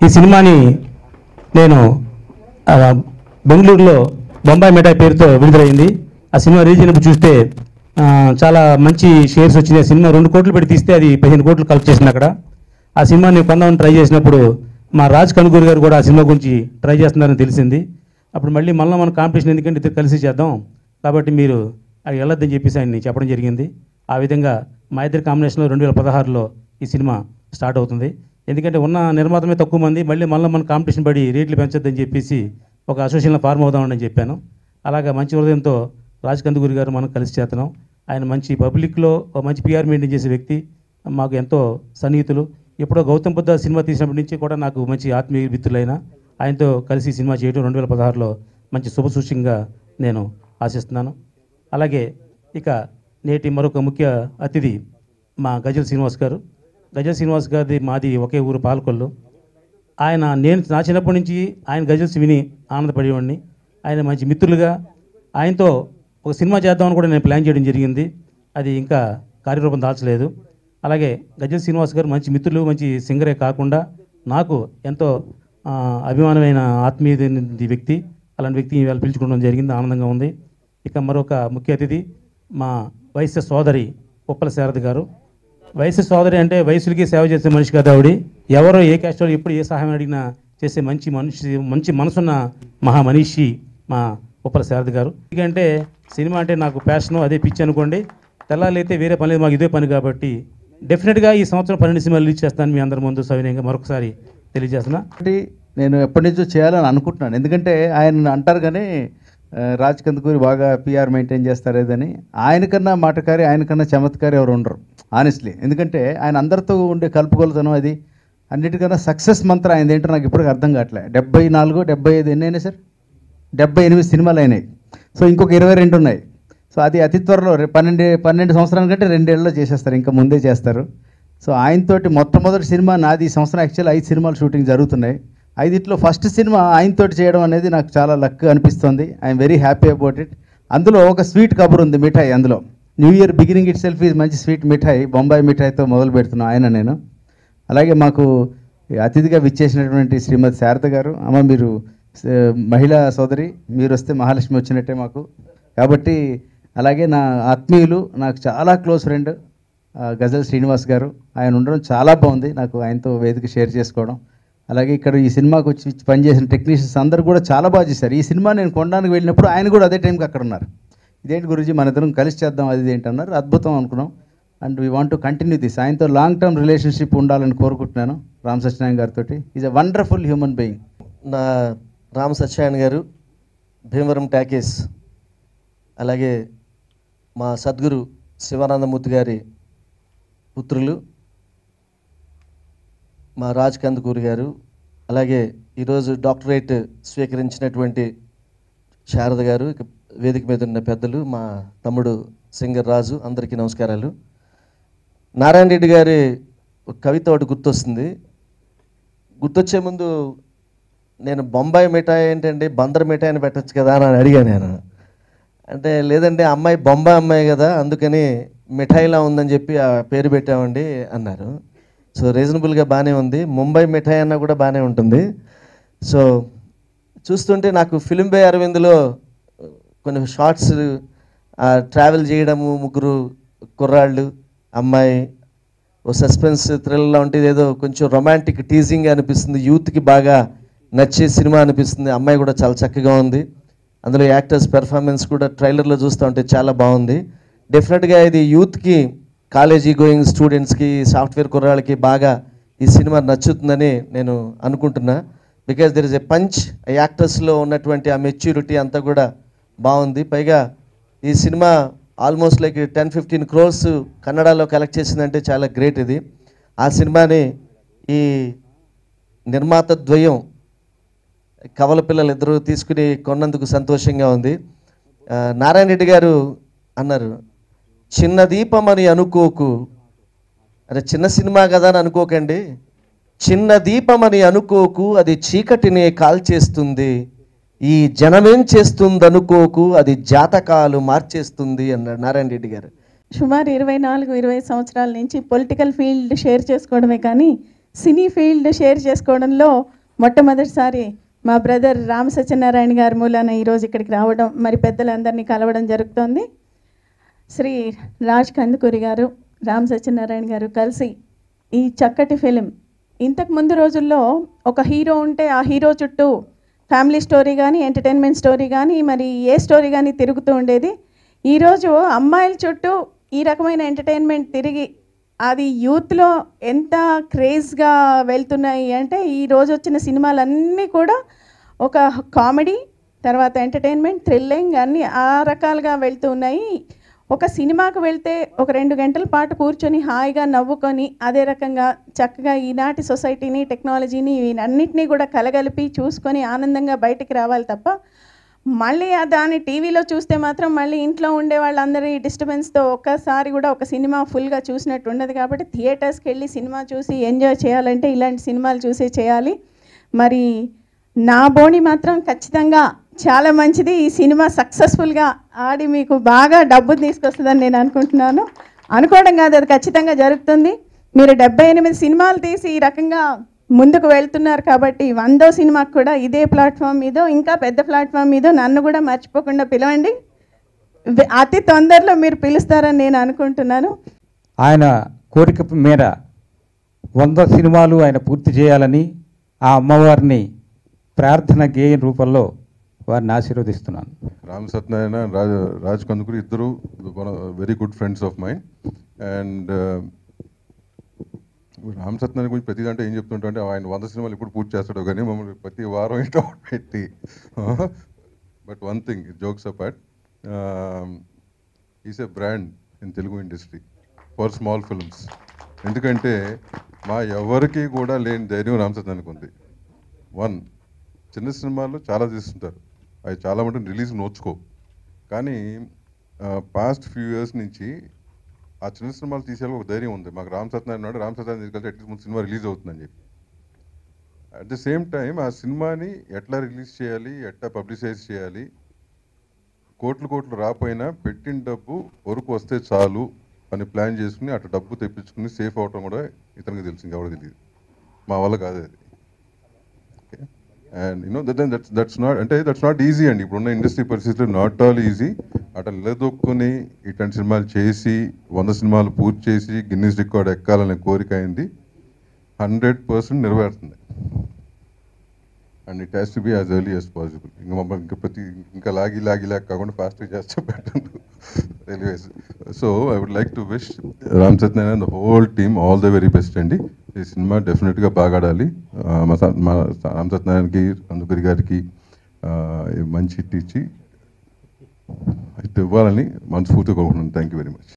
ఈ సినిమాని నేను ఆ, బెంగళూరులో బొంబాయి మిఠాయి పేరుతో విడుదలైంది ఆ సినిమా రిలీజ్ అయినప్పుడు చూస్తే ఆ, చాలా మంచి షేర్స్ వచ్చినాయి ఆ సినిమా రెండు కోట్లు పెట్టి తీస్తే అది పదిహేను కోట్లు కలెక్ట్ చేసింది అక్కడ ఆ సినిమాని కొందామని ట్రై చేసినప్పుడు మా రాజ్ కనుగూరి గారు కూడా ఆ సినిమా గురించి ట్రై చేస్తున్నారని తెలిసింది అప్పుడు మళ్ళీ మళ్ళీ మన కాంపిటీషన్ ఎందుకంటే ఇద్దరు కలిసి చేద్దాం కాబట్టి మీరు అది వెళ్ళొద్దని చెప్పేసి ఆయన్ని చెప్పడం జరిగింది ఆ విధంగా మా ఇద్దరి కాంబినేషన్లో రెండు వేల పదహారులో ఈ సినిమా స్టార్ట్ అవుతుంది ఎందుకంటే ఉన్న నిర్మాతమే తక్కువ మంది మళ్ళీ మళ్ళీ మన కాంపిటీషన్ పడి రేట్లు పెంచొద్దని చెప్పేసి ఒక అసోసియేషన్లో ఫార్మ్ అవుదామని చెప్పాను అలాగా మంచి హృదయంతో రాజ్ కందుకూరి గారు మనం కలిసి చేస్తున్నాం ఆయన మంచి పబ్లిక్లో ఒక మంచి పిఆర్ మెయింటైన్ చేసే వ్యక్తి మాకు ఎంతో సన్నిహితులు ఎప్పుడో గౌతమ్ బుద్ధ సినిమా తీసినప్పటి నుంచి కూడా నాకు మంచి ఆత్మీయ మిత్రులైన ఆయనతో కలిసి ఈ సినిమా చేయడం రెండు వేల పదహారులో మంచి శుభసూచంగా నేను ఆశిస్తున్నాను అలాగే ఇక నేటి మరొక ముఖ్య అతిథి మా గజల్ శ్రీనివాస్ గారు గజల్ శ్రీనివాస్ గారిది మాది ఒకే ఊరు పాలకొల్లు ఆయన నేను నా చిన్నప్పటి నుంచి ఆయన గజల్స్ విని ఆనందపడేవాడిని ఆయన మంచి మిత్రులుగా ఆయనతో ఒక సినిమా చేద్దామని కూడా నేను ప్లాన్ చేయడం జరిగింది అది ఇంకా కార్యరూపం దాల్చలేదు అలాగే గజల్ శ్రీనివాస్ గారు మంచి మిత్రులు మంచి సింగరే కాకుండా నాకు ఎంతో ఆ, అభిమానమైన ఆత్మీయ వ్యక్తి అలాంటి వ్యక్తిని ఇవాళ పిలుచుకోవడం జరిగింది ఆనందంగా ఉంది ఇక మరొక ముఖ్య అతిథి మా వైశ్య సోదరి ఉప్పల శారద గారు వయసు సోదరి అంటే వయసులకి సేవ చేసే మనిషి కదా ఆవిడ ఎవరో ఏ కష్టం ఎప్పుడు ఏ సహాయం అడిగినా చేసే మంచి మనిషి మంచి మనసున్న మహా మనిషి మా ఉప్పల శారద గారు ఎందుకంటే సినిమా అంటే నాకు ప్యాషన్ అదే పిచ్చి అనుకోండి తెల్లాలైతే వేరే పని లేదు మాకు ఇదే పని కాబట్టి డెఫినెట్గా ఈ సంవత్సరం పన్నెండు సినిమాలు రిలీజ్ చేస్తాను మీ అందరి ముందు సవినయంగా మరొకసారి తెలియజేస్తున్నా ఒకటి నేను ఎప్పటి నుంచో చేయాలని అనుకుంటున్నాను ఎందుకంటే ఆయన అంటారు కానీ ఆ, రాజ్ కందుకూరి బాగా పిఆర్ మెయింటైన్ చేస్తారు ఏదని ఆయనకన్నా మాటకారి ఆయనకన్నా చమత్కారి ఎవరు ఉండరు ఆనెస్ట్లీ ఎందుకంటే ఆయన అందరితో ఉండే కలుపుకొలతనం అది అన్నిటికన్నా సక్సెస్ మంత్రం ఆయన ఏంటో నాకు ఇప్పటికి అర్థం కావట్లే డెబ్బై నాలుగు డెబ్బై ఐదు ఎన్ని అయినాయి సార్ డెబ్బై ఎనిమిది సినిమాలు అయినాయి సో ఇంకొక ఇరవై రెండు ఉన్నాయి సో అది అతి త్వరలో రే- పన్నెండు పన్నెండు సంవత్సరాల కంటే రెండేళ్ళలో చేసేస్తారు ఇంకా ముందే చేస్తారు సో ఆయనతోటి మొట్టమొదటి సినిమా నాది ఈ సంవత్సరం యాక్చువల్ ఐదు సినిమాలు షూటింగ్ జరుగుతున్నాయి ఐదిట్లో ఫస్ట్ సినిమా ఆయనతోటి చేయడం అనేది నాకు చాలా లక్ అనిపిస్తుంది I'm very happy about it అందులో ఒక స్వీట్ కబుర్ ఉంది మిఠాయి అందులో new year beginning itself ఇది మంచి స్వీట్ మిఠాయి బొంబాయి మిఠాయితో మొదలు పెడుతున్నాను ఆయన నేను అలాగే మాకు అతిథిగా విచ్చేసినటువంటి శ్రీమతి శారద గారు అమ్మ మీరు స- మహిళా సోదరి మీరు వస్తే మహాలక్ష్మి వచ్చినట్టే మాకు కాబట్టి అలాగే నా ఆత్మీయులు నాకు చాలా క్లోజ్ ఫ్రెండ్ గజల్ శ్రీనివాస్ గారు ఆయన ఉండడం చాలా బాగుంది నాకు ఆయనతో వేదిక షేర్ చేసుకోవడం అలాగే ఇక్కడ ఈ సినిమాకి వచ్చి పనిచేసిన టెక్నీషియన్స్ అందరూ కూడా చాలా బాగా చేశారు ఈ సినిమా నేను కొనడానికి వెళ్ళినప్పుడు ఆయన కూడా అదే టైంకి అక్కడ ఉన్నారు ఇదేంటి గురించి మన ఇద్దరం కలిసి చేద్దాం అది ఇది ఏంటి అన్నారు అద్భుతం అనుకున్నాం and we want to continue this ఆయనతో లాంగ్ టర్మ్ రిలేషన్షిప్ ఉండాలని కోరుకుంటున్నాను రామ్ సత్యనారాయణ గారితో is a wonderful human being నా రామ్ సత్యనారాయణ గారు భీమవరం టాకీస్ అలాగే మా సద్గురు శివానందమూర్తి గారి పుత్రులు మా రాజ్ కందుకూరి గారు అలాగే ఈరోజు డాక్టరేట్ స్వీకరించినటువంటి శారద గారు ఇక వేదిక మీద ఉన్న పెద్దలు మా తమ్ముడు సింగర్ రాజు అందరికీ నమస్కారాలు నారాయణ రెడ్డి గారి ఒక కవిత ఒకటి గుర్తొస్తుంది గుర్తొచ్చే ముందు నేను బొంబాయి మిఠాయి ఏంటండి బందర్ మిఠాయి అని పెట్టచ్చు కదా అని అడిగాను నేను అంటే లేదండి అమ్మాయి బొంబాయి అమ్మాయి కదా అందుకని మిఠాయిలా ఉందని చెప్పి ఆ పేరు పెట్టామండి అన్నారు సో రీజనబుల్గా బాగానే ఉంది ముంబై మిఠాయి అన్న కూడా బాగానే ఉంటుంది సో చూస్తుంటే నాకు ఫిలిం బే అరవింద్లో కొన్ని షార్ట్స్ ట్రావెల్ చేయడము ముగ్గురు కుర్రాళ్ళు అమ్మాయి ఓ సస్పెన్స్ థ్రిల్లా ఉంటుంది ఏదో కొంచెం రొమాంటిక్ టీజింగ్ అనిపిస్తుంది యూత్కి బాగా నచ్చే సినిమా అనిపిస్తుంది అమ్మాయి కూడా చాలా చక్కగా ఉంది అందులో యాక్టర్స్ పెర్ఫార్మెన్స్ కూడా ట్రైలర్లో చూస్తూ ఉంటే చాలా బాగుంది డెఫినెట్గా ఇది యూత్కి కాలేజీ గోయింగ్ స్టూడెంట్స్కి సాఫ్ట్వేర్ కుర్రాళ్ళకి బాగా ఈ సినిమా నచ్చుతుందని నేను అనుకుంటున్నా because there is a punch యాక్టర్స్లో ఉన్నటువంటి ఆ మెచ్యూరిటీ అంతా కూడా బాగుంది పైగా ఈ cinema almost like ten fifteen crores కన్నడలో కలెక్ట్ చేసిందంటే చాలా గ్రేట్ ఇది ఆ సినిమాని ఈ నిర్మాత ద్వయం కవల పిల్లలు ఇద్దరు తీసుకుని కొన్నందుకు సంతోషంగా ఉంది ఆ, నారాయణ రెడ్డి గారు అన్నారు చిన్న దీపం అని అనుకోకు అరే చిన్న సినిమా కదా అని అనుకోకండి చిన్న దీపం అని అనుకోకు అది చీకటిని కాల్చేస్తుంది ఈ జనమేం చేస్తుంది అనుకోకు అది జాతకాలు మార్చేస్తుంది అన్నాడు నారాయణ రెడ్డి గారు సుమారు ఇరవై నాలుగు ఇరవై సంవత్సరాల నుంచి పొలిటికల్ ఫీల్డ్ షేర్ చేసుకోవడమే కానీ సినీ ఫీల్డ్ షేర్ చేసుకోవడంలో మొట్టమొదటిసారి మా బ్రదర్ రామ సత్యనారాయణ గారి మూలాన ఈరోజు ఇక్కడికి రావడం మరి పెద్దలందరినీ కలవడం జరుగుతోంది శ్రీ రాజ్ కందుకూరి గారు రామ్ సత్యనారాయణ గారు కలిసి ఈ చక్కటి ఫిలిం ఇంతకు ముందు రోజుల్లో ఒక హీరో ఉంటే ఆ హీరో చుట్టూ ఫ్యామిలీ స్టోరీ కానీ ఎంటర్టైన్మెంట్ స్టోరీ కానీ మరి ఏ స్టోరీ కానీ తిరుగుతూ ఉండేది ఈరోజు అమ్మాయిల చుట్టూ ఈ రకమైన ఎంటర్టైన్మెంట్ తిరిగి అది యూత్లో ఎంత క్రేజ్గా వెళ్తున్నాయి అంటే ఈ రోజు వచ్చిన సినిమాలన్నీ కూడా ఒక కామెడీ తర్వాత ఎంటర్టైన్మెంట్ థ్రిల్లింగ్ అన్నీ ఆ రకాలుగా వెళ్తూ ఉన్నాయి ఒక సినిమాకు వెళ్తే ఒక రెండు గంటల పాటు కూర్చొని హాయిగా నవ్వుకొని అదే రకంగా చక్కగా ఈనాటి సొసైటీని టెక్నాలజీని వీటన్నిటినీ కూడా కలగలిపి చూసుకొని ఆనందంగా బయటికి రావాలి తప్ప మళ్ళీ ఆ దాన్ని టీవీలో చూస్తే మాత్రం మళ్ళీ ఇంట్లో ఉండే వాళ్ళందరి డిస్టర్బెన్స్తో ఒక్కసారి కూడా ఒక సినిమా ఫుల్గా చూసినట్టు ఉండదు కాబట్టి థియేటర్స్కి వెళ్ళి సినిమా చూసి ఎంజాయ్ చేయాలంటే ఇలాంటి సినిమాలు చూసే చేయాలి మరి నా బోని మాత్రం ఖచ్చితంగా చాలా మంచిది ఈ సినిమా సక్సెస్ఫుల్గా ఆడి మీకు బాగా డబ్బు తీసుకొస్తుందని నేను అనుకుంటున్నాను అనుకోవడం కాదు అది ఖచ్చితంగా జరుగుతుంది మీరు డెబ్బై ఎనిమిది సినిమాలు తీసి ఈ రకంగా ముందుకు వెళ్తున్నారు కాబట్టి వందో సినిమాకు కూడా ఇదే ప్లాట్ఫామ్ మీదో ఇంకా పెద్ద ప్లాట్ఫామ్ మీదో నన్ను కూడా మర్చిపోకుండా పిలవండి వె- అతి తొందరలో మీరు పిలుస్తారని నేను అనుకుంటున్నాను ఆయన కోరిక మేర వంద సినిమాలు ఆయన పూర్తి చేయాలని ఆ అమ్మవారిని ప్రార్థన గేయ రూపంలో వారిని ఆశీర్వదిస్తున్నాను రామ్ సత్యనారాయణ and రాజ్ రాజ్ కందుకూరి ఇద్దరు one very good friends of mind and Ram Satyanarayana గురించి ప్రతి దాంట్లో ఏం చెప్తుంటా అంటే ఆయన వంద సినిమాలు ఎప్పుడు పూర్తి చేస్తాడో కానీ మమ్మల్ని ప్రతి వారం ఇంట్లో పెట్టి but one thing jokes apart is a brand in Telugu industry for small films ఎందుకంటే మా ఎవరికి కూడా లేని ధైర్యం రామ్ సత్యనారాయణకు ఉంది వన్ చిన్న సినిమాలు చాలా తీస్తుంటారు అవి చాలా మటుకు రిలీజ్ నోచుకో కానీ పాస్ట్ ఫ్యూ ఇయర్స్ నుంచి ఆ చిన్న సినిమాలు తీసేయాలి ఒక ధైర్యం ఉంది మాకు రామ్ సత్యనారాయణ ఉన్నాడు రామ్ సత్యనారాయణ తీసుకెళ్తే అట్లీస్ట్ ముందు సినిమా రిలీజ్ అవుతుందని చెప్పి అట్ ద సేమ్ టైం ఆ సినిమాని ఎట్లా రిలీజ్ చేయాలి ఎట్లా పబ్లిసైజ్ చేయాలి కోట్లు కోట్లు రాపోయినా పెట్టిన డబ్బు వరకు వస్తే చాలు అని ప్లాన్ చేసుకుని అట్లా డబ్బు తెప్పించుకుని సేఫ్ అవటం కూడా ఇతనికి తెలుసు ఇంకెవరు తెలియదు మా వల్ల కాదు అది and you know that that's that's not అంటే దట్స్ నాట్ ఈజీ అండి ఇప్పుడున్న ఇండస్ట్రీ పరిస్థితులు నాట్ ఆల్ ఈజీ అట్లా నిలదొక్కుని ఇట్లాంటి సినిమాలు చేసి వంద సినిమాలు పూర్తి చేసి గిన్నీస్ రికార్డ్ ఎక్కాలనే కోరిక అయింది హండ్రెడ్ పర్సెంట్ నెరవేరుతుంది and it has to be as early as possible ఇంకా మమ్మల్ని ఇంకా ప్రతి ఇంకా లాగి లాగి లాగి కాకుండా ఫాస్ట్గా చేస్తే better anyways so I would like to wish Ram Satyanarayana the whole team all the very best అండి ఈ సినిమా డెఫినెట్గా బాగా ఆడాలి ఆ, మా స- మా రామ్ సత్యనారాయణకి అందుకరి గారికి ఆ, మంచి హిట్ ఇచ్చి హిట్ ఇవ్వాలని మనస్ఫూర్తిగా కోరుకుంటున్నాను థ్యాంక్ యూ వెరీ మచ్